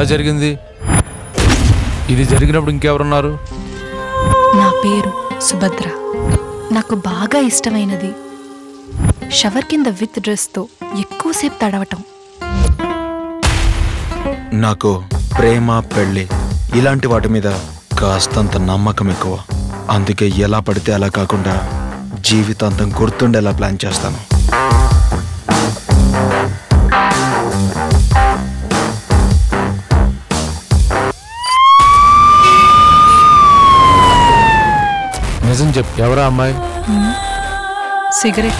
ఎలా జరిగింది ఇది జరిగినప్పుడు ఇంకెవరున్నారు నా పేరు సుభద్ర నాకు బాగా ఇష్టమైనది షవర్ కింద విత్ డ్రెస్తో ఎక్కువసేపు తడవటం నాకు ప్రేమ పెళ్ళి ఇలాంటి వాటి మీద కాస్తంత నమ్మకం ఎక్కువ అందుకే ఎలా పడితే అలా కాకుండా జీవితాంతం గుర్తుండేలా ప్లాన్ చేస్తాను నిజం చెప్పు ఎవరా అమ్మాయి సిగరెట్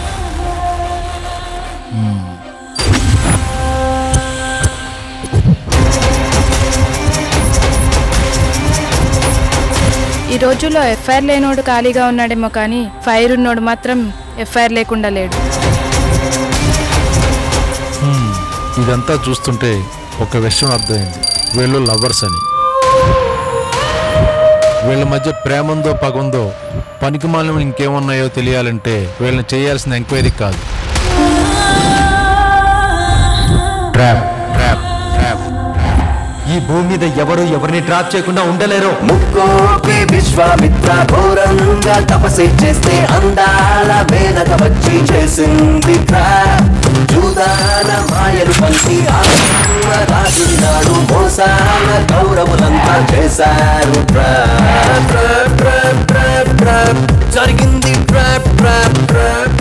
ఈ రోజుల్లో ఎఫ్ఐఆర్ లేనోడు ఖాళీగా ఉన్నాడేమో కానీ ఫైర్ ఉన్నోడు మాత్రం ఎఫ్ఐఆర్ లేకుండా లేడు ఇదంతా చూస్తుంటే ఒక విషయం అర్థమైంది వీళ్ళు లవర్స్ అని వీళ్ళ మధ్య ప్రేమందో పగుందో పనికి మాలిన ఇంకేమున్నాయో తెలియాలంటే వీళ్ళని చేయాల్సిన ఎంక్వైరీ కాదు ట్రాప్ ట్రాప్ ట్రాప్ ఈ భూమి మీద ఎవరు ఎవరిని ట్రాప్ చేయకుండా ఉండలేరు ముక్కోపి విశ్వామిత్ర ఘోరంగా తపస్సు చేస్తే అందాల మేనక వచ్చి చేసింది ట్రాప్ జూదాల మాయలు పంచి ఆత్మ రాజుని నాడు మోసాల కౌరవులంతా చేశారు trap trap trap trap trap జరిగింది ట్రాప్ ట్రాప్ ట్రాప్